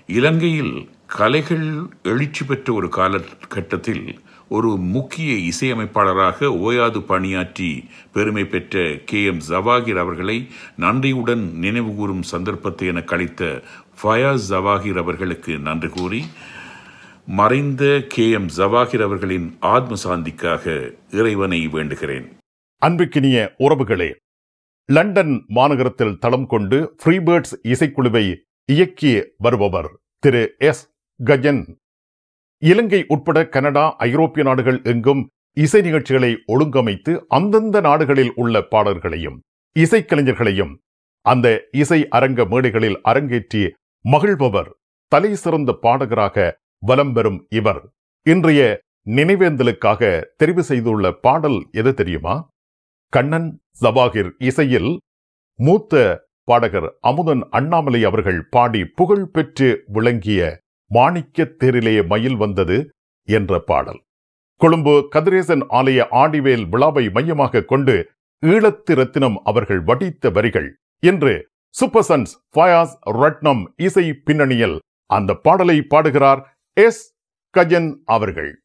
இலங்கையில் கலைகள் எழுச்சி பெற்ற ஒரு காலகட்டத்தில் ஒரு முக்கிய இசையமைப்பாளராக ஓயாது பணியாற்றி பெருமை பெற்ற கே எம் ஜவாகிர் அவர்களை நன்றியுடன் நினைவுகூரும் சந்தர்ப்பத்தை என கழித்த ஃபயாஸ் ஜவாகிர் அவர்களுக்கு நன்றி கூறி மறைந்த கே எம் ஜவாகிர் அவர்களின் ஆத்ம சாந்திக்காக இறைவனை வேண்டுகிறேன் அன்புக்கினிய உறவுகளே லண்டன் மாநகரத்தில் தளம் கொண்டு ஃப்ரீபேர்ட்ஸ் இசைக்குழுவை இயக்கி வருபவர் திரு எஸ் கஜன் இலங்கை உட்பட கனடா ஐரோப்பிய நாடுகள் எங்கும் இசை நிகழ்ச்சிகளை ஒழுங்கமைத்து அந்தந்த நாடுகளில் உள்ள பாடல்களையும் இசைக்கலைஞர்களையும் அந்த இசை அரங்க மேடைகளில் அரங்கேற்றி மகிழ்பவர் தலை சிறந்த பாடகராக வலம் பெறும் இவர் இன்றைய நினைவேந்தலுக்காக தெரிவு செய்துள்ள பாடல் எது தெரியுமா கண்ணன் ஜவாகிர் இசையில் மூத்த பாடகர் அமுதன் அண்ணாமலை அவர்கள் பாடி புகழ் பெற்று விளங்கிய மாணிக்க தேரிலே மயில் வந்தது என்ற பாடல் கொழும்பு கதிரேசன் ஆலய ஆடிவேல் விழாவை மையமாக கொண்டு ஈழத்து ரத்தினம் அவர்கள் வடித்த வரிகள் இன்று சூப்பர் சன்ஸ் ஃபயாஸ் ரட்னம் இசை பின்னணியில் அந்த பாடலை பாடுகிறார் எஸ் கஜன் அவர்கள்